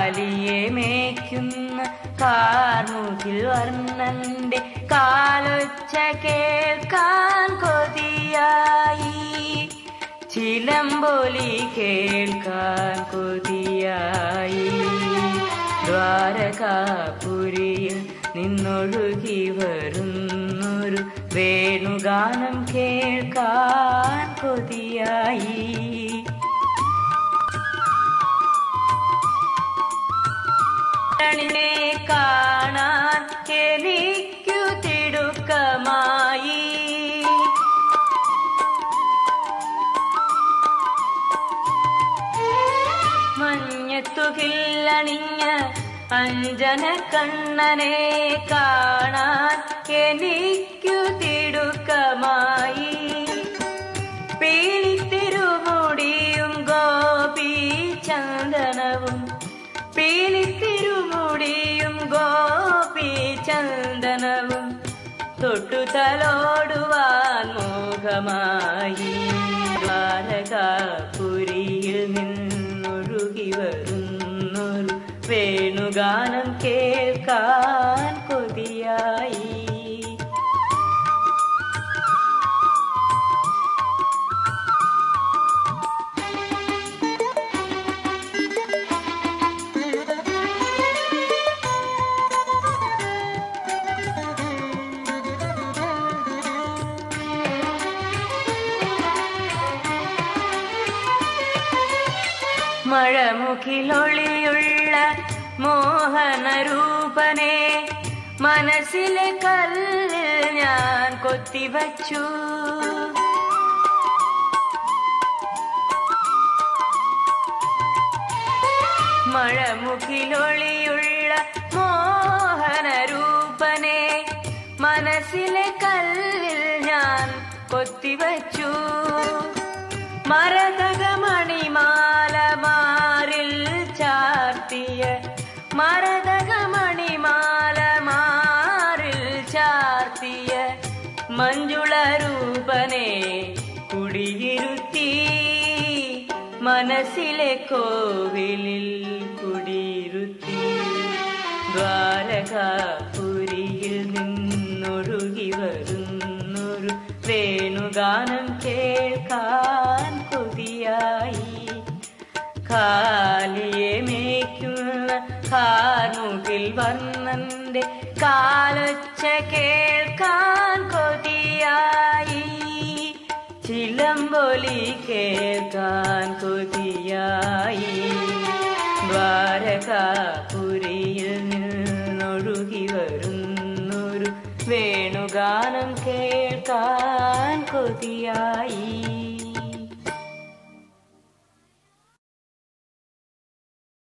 കാലിയെ മേയ്ക്കുന്ന കാർമുകിൽ വർണ്ണന്റെ കാലൊച്ച കേൾക്കാൻ കൊതിയായി ചിലമ്പൊലി കേൾക്കാൻ കൊതിയായി ദ്വാരകാപുരിയിൽ നിന്നൊഴുകി വരുന്നൊരു വേണുഗാനം കേൾക്കാൻ കൊതിയായി ണിനെ കാണാൻ എനിക്കു തിടുക്കമായി മഞ്ഞത്തുകില്ലണിഞ്ഞ അഞ്ജന കണ്ണനെ കാണാൻ എനിക്കു തിടുക്കമായി പീലിത്തിരുമുടിയും ഗോപി ചന്ദനവും പീലിത്തിരുമുടിയും ഗോപി ചന്ദനവും തൊട്ടു തലോടുവാൻ മോഹമായി ദ്വാരകാപുരിയിൽ നിന്നൊഴുകി വരുന്നൊരു വേണുഗാനം കേൾക്കാൻ കൊതിയായി മഴമുഖിലൊളിയുള്ള മോഹനരൂപനെ മനസ്സിലെ കല്ലിൽ ഞാൻ കൊത്തിവച്ചു മഴമുഖിലൊളിയുള്ള മോഹനരൂപനെ മനസ്സിലെ കല്ലിൽ ഞാൻ കൊത്തിവച്ചു മരതകമണിമാല മാറിൽ ചാർത്തിയ മരതകമണിമാല മാറിൽ ചാർത്തിയ മഞ്ജുള രൂപനെ കുടിയിരുത്തി മനസ്സിലെ കോവിലിൽ കുടിയിരുത്തി ദ്വാരകാപുരിയിൽ നിന്നൊഴുകി വരുന്നൊരു വേണുഗാനം കേൾക്കാൻ കൊതിയായി കാലിയെ മേയ്ക്കുന്ന കാർമുകിൽ വർണ്ണന്റെ കാലൊച്ച കേൾക്കാൻ കൊതിയായി ചിലമ്പൊലി കേൾക്കാൻ കൊതിയായി ദ്വാരകാപുരിയിൽ നിന്നൊഴുകി വരുന്നൊരു വേണുഗാനം കേൾക്കാൻ കൊതിയായി